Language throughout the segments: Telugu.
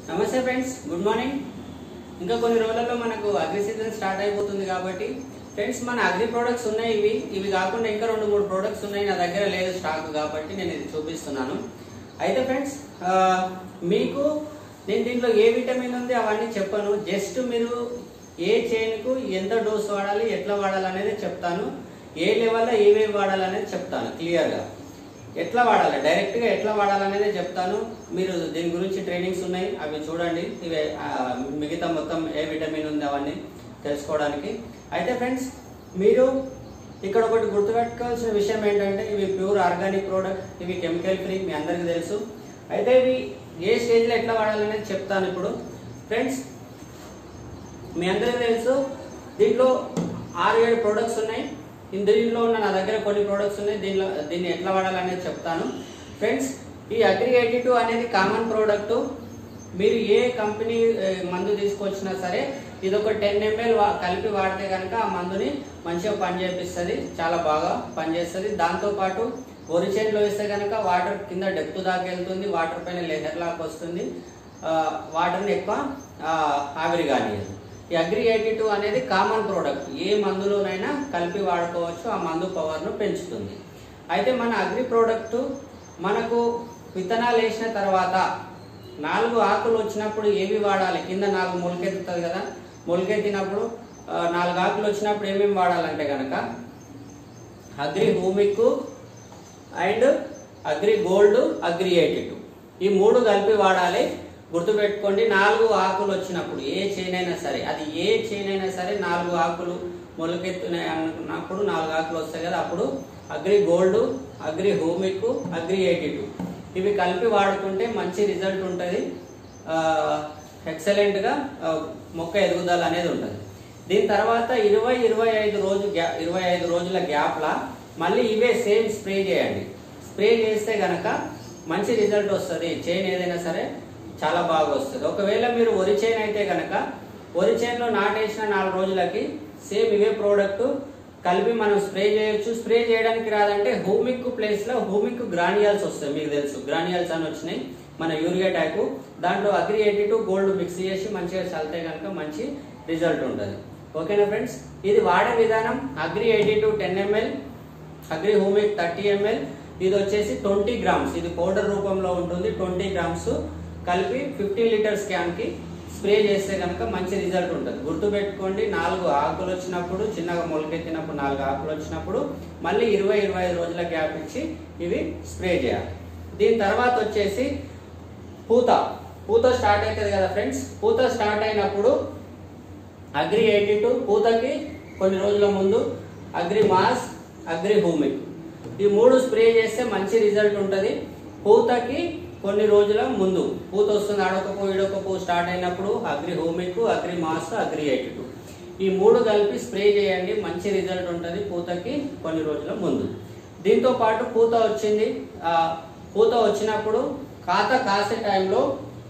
నమస్తే ఫ్రెండ్స్ గుడ్ మార్నింగ్ ఇంకా కొన్ని రోజుల్లో మనకు అగ్రి సీజన్ స్టార్ట్ అయిపోతుంది కాబట్టి ఫ్రెండ్స్ మన అగ్రి ప్రోడక్ట్స్ ఉన్నాయి ఇవి ఇవి కాకుండా ఇంకా రెండు మూడు ప్రోడక్ట్స్ ఉన్నాయి నా దగ్గర లేదు స్టాక్ కాబట్టి నేను ఇది చూపిస్తున్నాను అయితే ఫ్రెండ్స్ ఆ, మీకు నేను దీంట్లో ఏ విటమిన్ ఉంది అవన్నీ చెప్పను జస్ట్ మీరు ఏ చైన్కు ఎంత డోస్ వాడాలి ఎట్లా వాడాలి అనేది చెప్తాను ఏ లెవెల్లో ఏవేవి వాడాలి అనేది చెప్తాను క్లియర్గా ఎట్లా వాడాలి డైరెక్ట్ గా ఎట్లా వాడాలనేది చెప్తాను మీరు దీని గురించి ట్రైనింగ్స్ ఉన్నాయి అవి చూడండి ఇవి ఆ, మిగతా మొత్తం ఏ విటమిన్ ఉంది అవన్నీ తెలుసుకోవడానికి అయితే ఫ్రెండ్స్ మీరు ఇక్కడ ఒకటి గుర్తుపెట్టుకోవాల్సిన విషయం ఏంటంటే ఇవి ప్యూర్ ఆర్గానిక్ ప్రోడక్ట్ ఇవి కెమికల్ ఫ్రీ మీ అందరికీ తెలుసు అయితే ఇవి ఏ స్టేజ్లో ఎట్లా వాడాలనేది చెప్తాను ఇప్పుడు ఫ్రెండ్స్ మీ అందరికీ తెలుసు దీంట్లో ఆరు ఏడు ప్రొడక్ట్స్ ఉన్నాయి ఇన్ దీంట్లో ఉన్న నా దగ్గర కొన్ని ప్రొడక్ట్స్ ఉన్నాయి దీనిలో దీన్ని ఎట్లా వాడాలనేది చెప్తాను ఫ్రెండ్స్ ఈ అగ్రి ఎయిటీ టూ అనేది కామన్ ప్రోడక్ట్ మీరు ఏ కంపెనీ ఏ, మందు తీసుకొచ్చినా సరే ఇది ఒక టెన్ ఎంఎల్ కలిపి వాడితే కనుక ఆ మందుని మంచిగా పనిచేపిస్తుంది చాలా బాగా పనిచేస్తుంది దాంతోపాటు ఒరిజిన్లో వేస్తే కనుక వాటర్ కింద డెప్త్ దాకా వెళ్తుంది వాటర్ పైన లెదర్ లాక్ వస్తుంది ఆ, వాటర్ని ఎక్కువ ఆ, ఆవిరి కానియదు ఈ అగ్రి ఎయిటీ టూ అనేది కామన్ ప్రోడక్ట్ ఏ మందులోనైనా కలిపి వాడుకోవచ్చు ఆ మందు పవర్ను పెంచుతుంది అయితే మన అగ్రి ప్రోడక్ట్ మనకు విత్తనాలు వేసిన తర్వాత నాలుగు ఆకులు వచ్చినప్పుడు ఏవి వాడాలి కింద నాలుగు మొలకెత్తుతుంది కదా మొలకెత్తినప్పుడు ఆ, నాలుగు ఆకులు వచ్చినప్పుడు ఏమేమి వాడాలంటే కనుక అగ్రి భూమికు and agri gold agri eighty two ఈ మూడు కలిపి వాడాలి గుర్తుపెట్టుకోండి నాలుగు ఆకులు వచ్చినప్పుడు ఏ చైన్ అయినా సరే అది ఏ చైన్ అయినా సరే నాలుగు ఆకులు మొలకెత్తున్నాయి అన్నప్పుడు నాలుగు ఆకులు వస్తాయి కదా అప్పుడు agri gold agri humic agri eighty two ఇవి కలిపి వాడుకుంటే మంచి రిజల్ట్ ఉంటుంది ఎక్సలెంట్గా మొక్క ఎదుగుదల అనేది ఉంటుంది దీని తర్వాత ఇరవై ఇరవై ఐదు రోజు గ్యా ఇరవై ఐదు రోజుల గ్యాప్లా మళ్ళీ ఇవే సేమ్ స్ప్రే చేయండి స్ప్రే చేస్తే గనక మంచి రిజల్ట్ వస్తుంది చైన్ ఏదైనా సరే చాలా బాగా వస్తుంది ఒకవేళ మీరు వరి చైన్ అయితే గనక వరి చైన్లో నాటేసిన నాలుగు రోజులకి సేమ్ ఇవే ప్రోడక్ట్ కలిపి మనం స్ప్రే చేయొచ్చు స్ప్రే చేయడానికి రాదంటే హోమిక్ ప్లేస్ లో హోమిక్ గ్రానియల్స్ వస్తాయి మీకు తెలుసు గ్రానియల్స్ అని వచ్చినాయి మన యూరియా టైపు దాంట్లో agri eighty two gold mix చేసి మంచిగా చల్లితే కనుక మంచి రిజల్ట్ ఉంటుంది ఓకేనా ఫ్రెండ్స్ ఇది వాడే విధానం agri eighty two ten ML agri humic thirty ML ఇది వచ్చేసి ట్వంటీ గ్రామ్స్ ఇది పౌడర్ రూపంలో ఉంటుంది ట్వంటీ గ్రామ్స్ కలిపి ఫిఫ్టీన్ లీటర్స్ క్యాన్ కి స్ప్రే చేస్తే కనుక మంచి రిజల్ట్ ఉంటుంది గుర్తుపెట్టుకోండి నాలుగు ఆకులు వచ్చినప్పుడు చిన్నగా మొలకెత్తినప్పుడు నాలుగు ఆకులు వచ్చినప్పుడు మళ్ళీ ఇరవై ఇరవై ఐదు రోజుల గ్యాప్ ఇచ్చి ఇవి స్ప్రే చేయాలి దీని తర్వాత వచ్చేసి పూత పూత స్టార్ట్ అవుతుంది కదా ఫ్రెండ్స్ పూత స్టార్ట్ అయినప్పుడు అగ్రి ఎయిటీ టూ పూతకి కొన్ని రోజుల ముందు అగ్రి మాస్ అగ్రి హూమిక్ ఈ మూడు స్ప్రే చేస్తే మంచి రిజల్ట్ ఉంటుంది పూతకి కొన్ని రోజుల ముందు పూత వస్తుంది ఆడొక పువ్వు ఈడొక పువ్వు స్టార్ట్ అయినప్పుడు agri humic agri mass agri eighty two ఈ మూడు కలిపి స్ప్రే చేయండి మంచి రిజల్ట్ ఉంటుంది పూతకి కొన్ని రోజుల ముందు దీంతో పాటు పూత వచ్చింది ఆ, పూత వచ్చినప్పుడు కాత కాసే టైంలో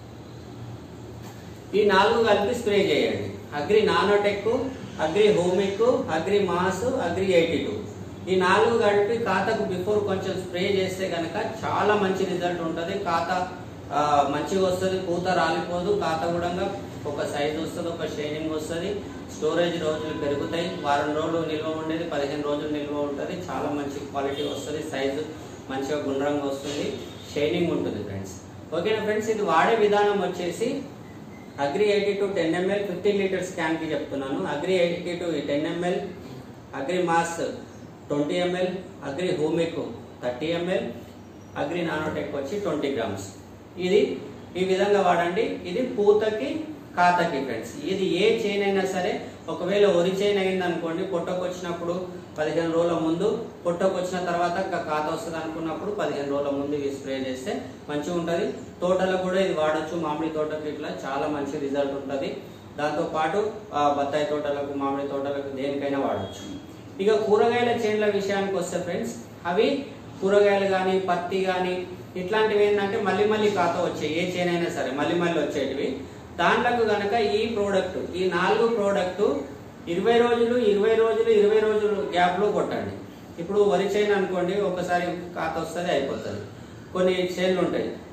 ఈ నాలుగు కలిపి స్ప్రే చేయండి agri nanotech agri humic agri mass agri eighty two ఈ నాలుగు కలిపి ఖాతాకు బిఫోర్ కొంచెం స్ప్రే చేస్తే కనుక చాలా మంచి రిజల్ట్ ఉంటుంది ఖాతా ఆ, మంచిగా వస్తుంది పూత రాలిపోదు ఖాతా కూడా ఒక సైజ్ వస్తుంది ఒక షైనింగ్ వస్తుంది స్టోరేజ్ రోజులు పెరుగుతాయి వారం రోజులు నిల్వ ఉండేది పదిహేను రోజులు నిల్వ ఉంటుంది చాలా మంచి క్వాలిటీ వస్తుంది సైజు మంచిగా గుండ్రంగా వస్తుంది షైనింగ్ ఉంటుంది ఫ్రెండ్స్ ఓకేనా ఫ్రెండ్స్ ఇది వాడే విధానం వచ్చేసి agri eighty two ten ML fifteen litres can కి చెప్తున్నాను agri eighty two ten ML agri mass twenty ML agri humic thirty ML agri nanotech వచ్చి ట్వంటీ గ్రామ్స్ ఇది ఈ విధంగా వాడండి ఇది పూతకి ఖాతాకి ఫ్రెండ్స్ ఇది ఏ చైన్ అయినా సరే ఒకవేళ ఒరి చైన్ అయింది అనుకోండి పొట్టకు వచ్చినప్పుడు పదిహేను రోజుల ముందు పొట్టకు వచ్చిన తర్వాత ఇంకా ఖాతా వస్తుంది అనుకున్నప్పుడు పదిహేను రోజుల ముందు ఇవి స్ప్రే చేస్తే మంచిగా ఉంటుంది తోటలకు కూడా ఇది వాడొచ్చు మామిడి తోటకి ఇట్లా చాలా మంచి రిజల్ట్ ఉంటుంది దాంతో పాటు ఆ, బత్తాయి తోటలకు మామిడి తోటలకు దేనికైనా వాడొచ్చు ఇక కూరగాయల చేన్ల విషయానికి వస్తే ఫ్రెండ్స్ అవి కూరగాయలు కానీ పత్తి కానీ ఇట్లాంటివి ఏంటంటే మళ్ళీ మళ్ళీ ఖాతా వచ్చాయి ఏ చేన్ అయినా సరే మళ్ళీ మళ్ళీ వచ్చేటివి దాంట్లకు గనక ఈ ప్రోడక్ట్ ఈ నాలుగు ప్రోడక్ట్ ఇరవై రోజులు ఇరవై రోజులు ఇరవై రోజులు గ్యాప్ లో కొట్టండి ఇప్పుడు వరి చేను అనుకోండి ఒకసారి ఖాతా వస్తుంది అయిపోతుంది కొన్ని చేన్లు ఉంటాయి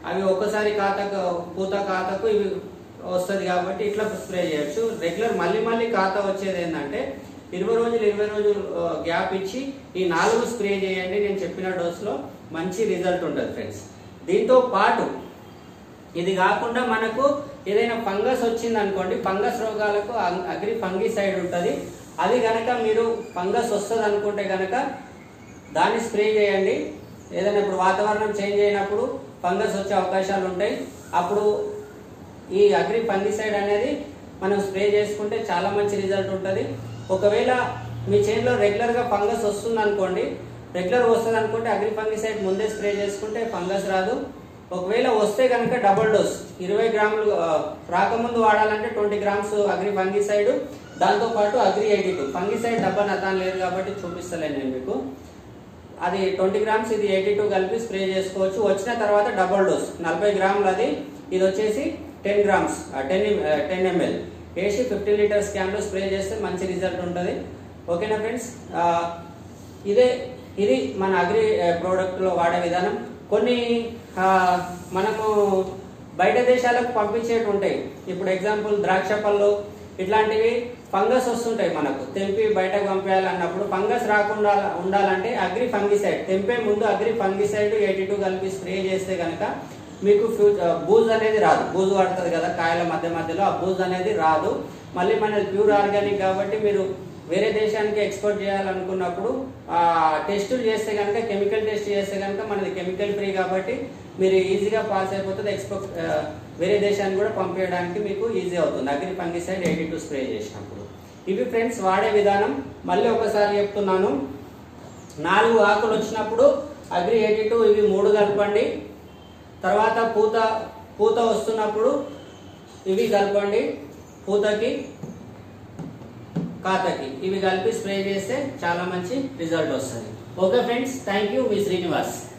అవి ఒక్కసారి ఖాతాకు పూత ఖాతాకు ఇవి వస్తుంది కాబట్టి ఇట్లా స్ప్రే చేయొచ్చు రెగ్యులర్ మళ్ళీ మళ్ళీ ఖాతా వచ్చేది ఏంటంటే ఇరవై రోజులు ఇరవై రోజులు గ్యాప్ ఇచ్చి ఈ నాలుగు స్ప్రే చేయండి నేను చెప్పిన డోస్లో మంచి రిజల్ట్ ఉంటుంది ఫ్రెండ్స్ దీంతో పాటు ఇది కాకుండా మనకు ఏదైనా ఫంగస్ వచ్చింది అనుకోండి ఫంగస్ రోగాలకు అగ్- అగ్రి ఫంగిసైడ్ ఉంటుంది అది గనక మీరు ఫంగస్ వస్తుంది అనుకుంటే గనక దాన్ని స్ప్రే చేయండి ఏదైనా ఇప్పుడు వాతావరణం చేంజ్ అయినప్పుడు ఫంగస్ వచ్చే అవకాశాలు ఉంటాయి అప్పుడు ఈ అగ్రి ఫంగిసైడ్ అనేది మనం స్ప్రే చేసుకుంటే చాలా మంచి రిజల్ట్ ఉంటుంది ఒకవేళ మీ చేతిలో రెగ్యులర్గా ఫంగస్ వస్తుంది అనుకోండి రెగ్యులర్ వస్తుంది అనుకుంటే అగ్రి ఫంగిసైడ్ ముందే స్ప్రే చేసుకుంటే ఫంగస్ రాదు ఒకవేళ వస్తే కనుక డబుల్ డోస్ ఇరవై గ్రాములు ఆ, రాకముందు వాడాలంటే ట్వంటీ గ్రామ్స్ అగ్రి ఫంగిసైడ్ దాంతో పాటు అగ్రి ఎయిటీ టూ ఫంగిసైడ్ డబ్బా నతాన్ లేదు కాబట్టి చూపిస్తలేను నేను మీకు అది ట్వంటీ గ్రామ్స్ ఇది ఎయిటీ టూ కలిపి స్ప్రే చేసుకోవచ్చు వచ్చిన తర్వాత డబుల్ డోస్ నలభై గ్రాములు అది ఇది వచ్చేసి ten grams ten ten ML వేసి ఫిఫ్టీన్ లీటర్స్ క్యాన్లో స్ప్రే చేస్తే మంచి రిజల్ట్ ఉంటుంది ఓకేనా ఫ్రెండ్స్ ఇదే ఇది మన అగ్రి ప్రోడక్ట్లో వాడే విధానం కొన్ని ఆ, మనము బయట దేశాలకు పంపించేటి ఉంటాయి ఇప్పుడు ఎగ్జాంపుల్ ద్రాక్ష పళ్ళు ఇట్లాంటివి ఫంగస్ వస్తుంటాయి మనకు తెంపి బయటకు పంపేయాలన్నప్పుడు ఫంగస్ రాకుండా ఉండాలంటే అగ్రి ఫంగిసైడ్ తెంపే ముందు అగ్రి ఫంగిసైడ్ ఎయిటీ టూ కలిపి స్ప్రే చేస్తే కనుక మీకు ఫ్యూ- ఆ, బూజ్ అనేది రాదు బూజు పడుతుంది కదా కాయల మధ్య మధ్యలో ఆ బూజ్ అనేది రాదు మళ్ళీ మనది ప్యూర్ ఆర్గానిక్ కాబట్టి మీరు వేరే దేశానికి ఎక్స్పోర్ట్ చేయాలనుకున్నప్పుడు ఆ టెస్టులు చేస్తే కనుక కెమికల్ టెస్ట్ చేస్తే కనుక మనది కెమికల్ ఫ్రీ కాబట్టి మీరు ఈజీగా పాస్ అయిపోతుంది ఎక్స్పోర్ట్ ఆ, వేరే దేశానికి కూడా పంపించడానికి మీకు ఈజీ అవుతుంది agri fungicide eighty two spray చేసినప్పుడు ఇవి ఫ్రెండ్స్ వాడే విధానం మళ్ళీ ఒకసారి చెప్తున్నాను నాలుగు ఆకులు వచ్చినప్పుడు అగ్రి ఎయిటీ టూ ఇవి మూడు కలపండి తర్వాత పూత పూత వస్తున్నప్పుడు ఇవి కలపండి పూతకి ఖాతాకి ఇవి కలిపి స్ప్రే చేస్తే చాలా మంచి రిజల్ట్ వస్తుంది ఓకే ఫ్రెండ్స్ థ్యాంక్ యూ మీ శ్రీనివాస్